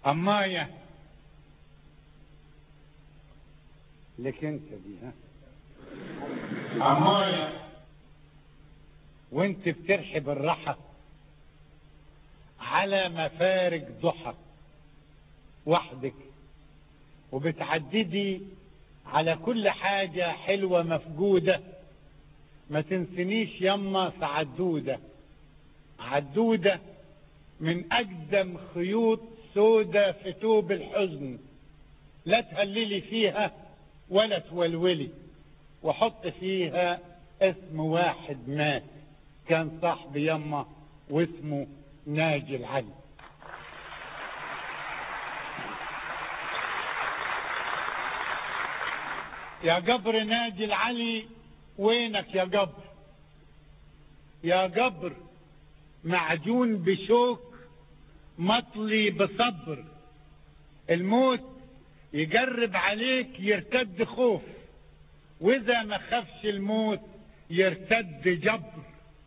أماية لك انت دي ها أماية وانت بترحب الرحى على مفارق ضحى وحدك وبتعددي على كل حاجة حلوة مفقودة ما تنسنيش يما في عدودة عدودة من أقدم خيوط سودة في توب الحزن لا تهللي فيها ولا تولولي وحط فيها اسم واحد مات كان صاحب يما واسمه ناجي العلي يا قبر ناجي العلي وينك يا قبر يا قبر معجون بشوك مطلي بصبر الموت يقرب عليك يرتد خوف واذا ما خافش الموت يرتد جبر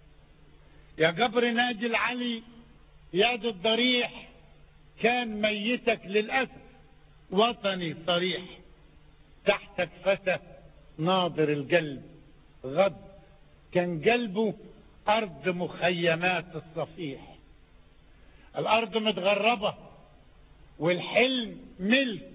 يا قبر ناجي العلي يا دي الضريح كان ميتك للأسف وطني صريح تحتك فتى ناظر القلب غض كان قلبه أرض مخيمات الصفيح الأرض متغربة والحلم ملك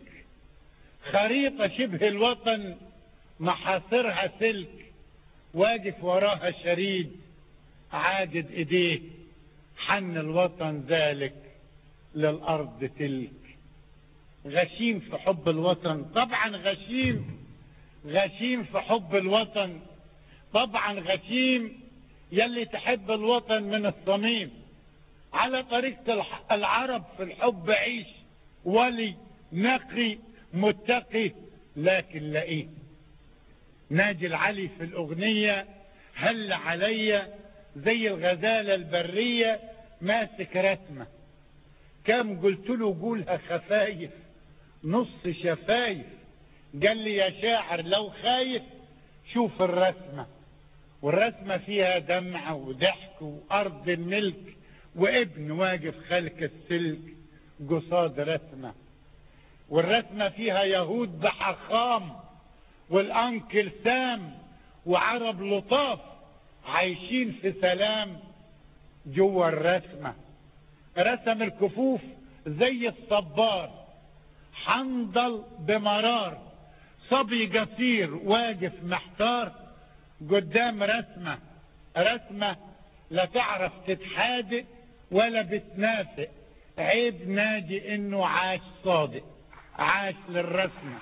خريطة شبه الوطن محاصرها سلك واقف وراها شريد عاجد ايديه حن الوطن ذلك للأرض تلك غشيم في حب الوطن طبعا غشيم غشيم في حب الوطن طبعا غشيم يلي تحب الوطن من الصميم على طريقة العرب في الحب عيش ولي نقي متقي لكن لئيم ناجي العلي في الأغنية هل عليا زي الغزالة البرية ماسك رسمة كم قلت له قولها خفايف نص شفايف قال لي يا شاعر لو خايف شوف الرسمة والرسمة فيها دمع وضحك وأرض الملك وابن واقف خلق السلك قصاد رسمة والرسمة فيها يهود بحخام والأنكل سام وعرب لطاف عايشين في سلام جوا الرسمة رسم الكفوف زي الصبار حنظل بمرار صبي قصير واقف محتار قدام رسمة رسمة لا تعرف تتحادق ولا بتنافق عيب ناجي انه عاش صادق عاش للرسمة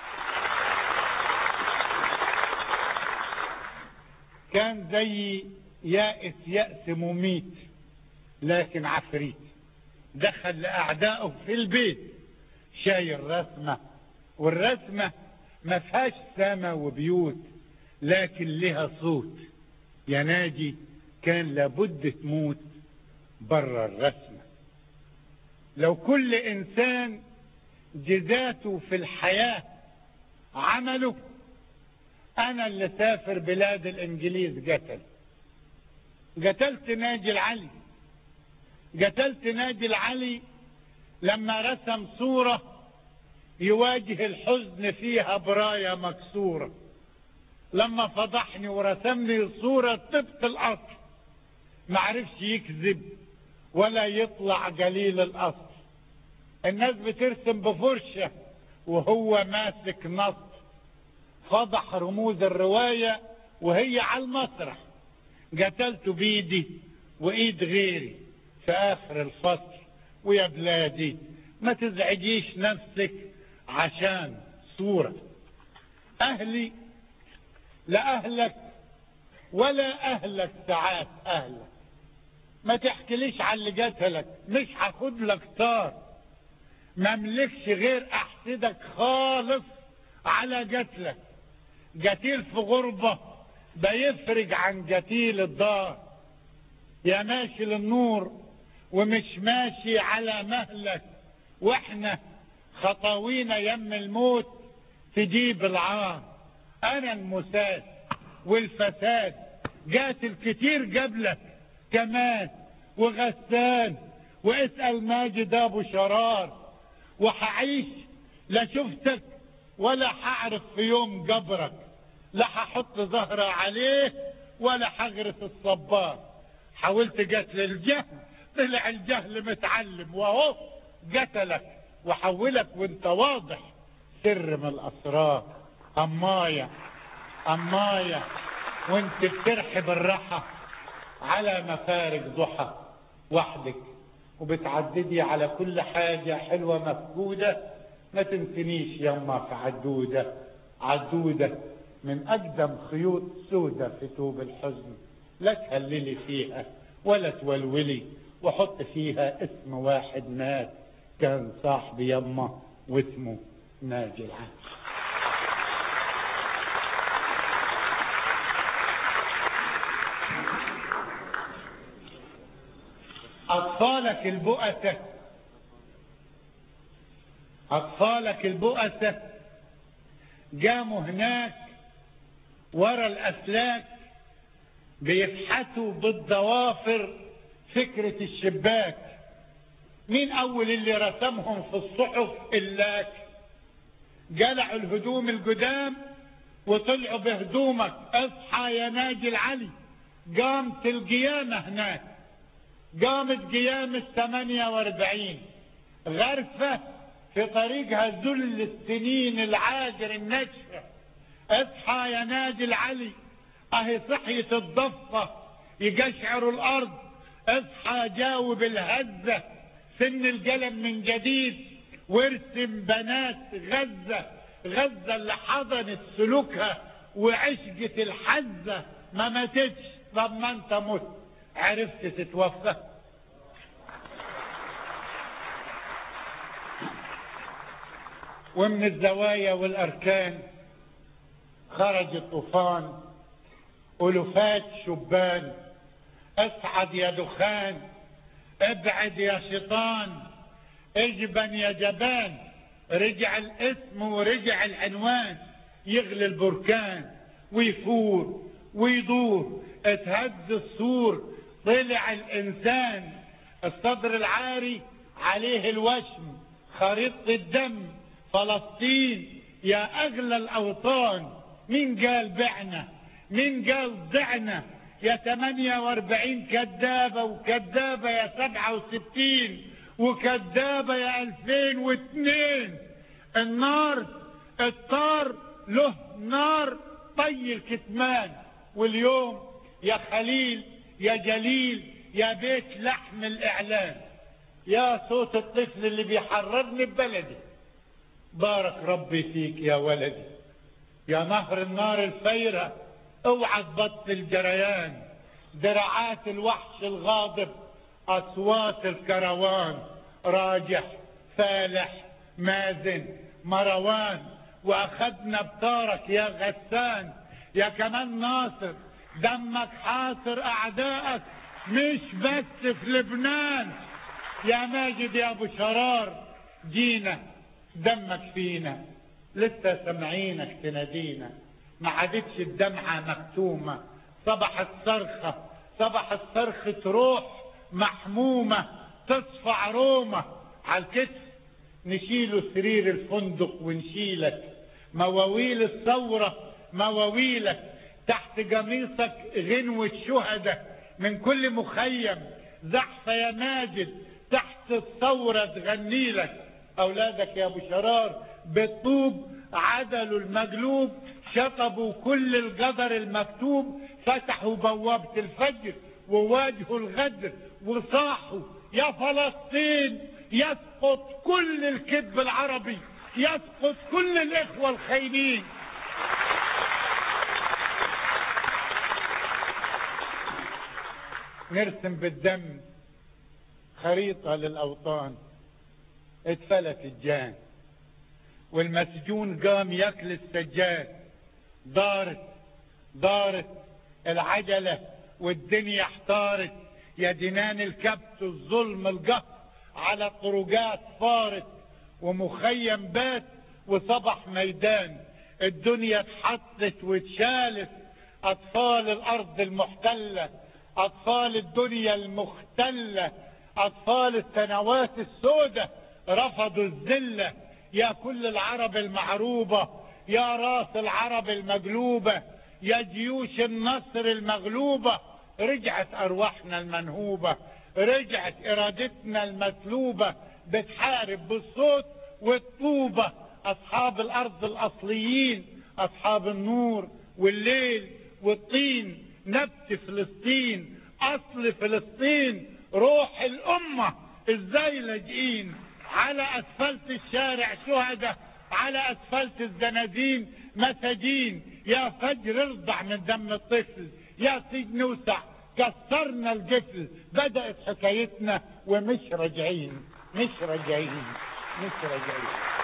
كان زي يائس يأس مميت لكن عفريت دخل لأعدائه في البيت شايل رسمة والرسمة ما فيهاش سما وبيوت لكن لها صوت يا ناجي كان لابد تموت برا الرسمة لو كل إنسان جزاته في الحياة عمله أنا اللي سافر بلاد الإنجليز قتل قتلت ناجي العلي قتلت ناجي العلي لما رسم صورة يواجه الحزن فيها براية مكسورة لما فضحني ورسم لي صورة طبق الأصل معرفش يكذب ولا يطلع قليل الأصل الناس بترسم بفرشة وهو ماسك نص فضح رموز الرواية وهي على المسرح قتلته بيدي وإيد غيري في آخر الفصل ويا بلادي ما تزعجيش نفسك عشان صورة أهلي لا أهلك ولا أهلك ساعات أهلك ما تحكيليش على اللي قتلك مش هاخد لك طار ما ملكش غير احسدك خالص على قتلك قتيل في غربة بيفرج عن قتيل الدار يا ماشي للنور ومش ماشي على مهلك واحنا خطاوينا يم الموت تجيب العار انا المساد والفساد قاتل كتير قبلك كمان وغسان واسأل ماجد ابو شرار وحعيش لا شفتك ولا حعرف في يوم قبرك لا ححط زهرة عليه ولا حغرس الصبار حاولت قتل الجهل طلع الجهل متعلم وهو قتلك وحولك وانت واضح سر من الاسرار اماية اماية وانت بترحي بالراحة على مفارق ضحى وحدك وبتعددي على كل حاجة حلوة مفقودة ما تنسنيش يما في عدودة عدودة من أقدم خيوط سودة في توب الحزن لا تهللي فيها ولا تولولي وحط فيها اسم واحد مات كان صاحبي يما واسمه ناجي العام أطفالك البؤسة أطفالك البؤسة قاموا هناك ورا الأسلاك بيفحتوا بالضوافر فكرة الشباك مين أول اللي رسمهم في الصحف اللاك جلعوا الهدوم القدام وطلعوا بهدومك اصحى يا ناجي العلي قامت القيامة هناك قامت قيامة 48 غرفة في طريقها ذل السنين العاجر النجفة اصحى يا ناجي العلي اهي صحية الضفة يقشعر الارض اصحى جاوب الهزة سن القلم من جديد وارسم بنات غزة غزة اللي حضنت سلوكها وعشقة الحزة ما ماتتش طب ما انت مت عرفت تتوفى ومن الزوايا والاركان خرج الطوفان ألوفات شبان أسعد يا دخان ابعد يا شيطان اجبن يا جبان رجع الاسم ورجع العنوان يغلي البركان ويفور ويدور اتهز السور طلع الانسان الصدر العاري عليه الوشم خريطة الدم فلسطين يا اغلى الاوطان مين قال بعنا مين قال ضعنا يا 48 كذابة وكذابة يا 67 وكذابة يا 2002 النار الطار له نار طي الكتمان واليوم يا خليل يا جليل يا بيت لحم الإعلان يا صوت الطفل اللي بيحررني ببلدي بارك ربي فيك يا ولدي يا نهر النار الفيرة اوعى تبطل جريان دراعات الوحش الغاضب اصوات الكروان راجح فالح مازن مروان واخدنا بطارك يا غسان يا كمان ناصر دمك حاصر اعدائك مش بس في لبنان يا ماجد يا ابو شرار جينا دمك فينا لسه سامعينك تنادينا ما عادتش الدمعة مكتومة صبحت صرخة صبحت صرخة روح محمومة تصفع رومة على الكتف نشيله سرير الفندق ونشيلك مواويل الثورة مواويلك تحت قميصك غنوة شهداء من كل مخيم زحفة يا ماجد تحت الثورة تغني لك أولادك يا أبو شرار بالطوب عدلوا المجلوب شطبوا كل القدر المكتوب فتحوا بوابة الفجر وواجهوا الغدر وصاحوا يا فلسطين يسقط كل الكذب العربي يسقط كل الإخوة الخاينين نرسم بالدم خريطة للأوطان اتفلت الجان والمسجون قام ياكل السجاد دارت دارت العجلة والدنيا احتارت يا دينان الكبت الظلم القهر على طرقات فارت ومخيم بات وصبح ميدان الدنيا اتحطت واتشالت اطفال الارض المحتلة اطفال الدنيا المختلة اطفال السنوات السوداء رفضوا الذلة يا كل العرب المعروبة يا راس العرب المقلوبة يا جيوش النصر المغلوبة رجعت أرواحنا المنهوبة رجعت إرادتنا المسلوبة بتحارب بالصوت والطوبة أصحاب الأرض الأصليين أصحاب النور والليل والطين نبت فلسطين أصل فلسطين روح الأمة إزاي لاجئين على أسفلت الشارع شهداء على أسفلت الزنازين مساجين يا فجر ارضع من دم الطفل يا سجن وسع كسرنا القفل بدأت حكايتنا ومش راجعين مش راجعين مش راجعين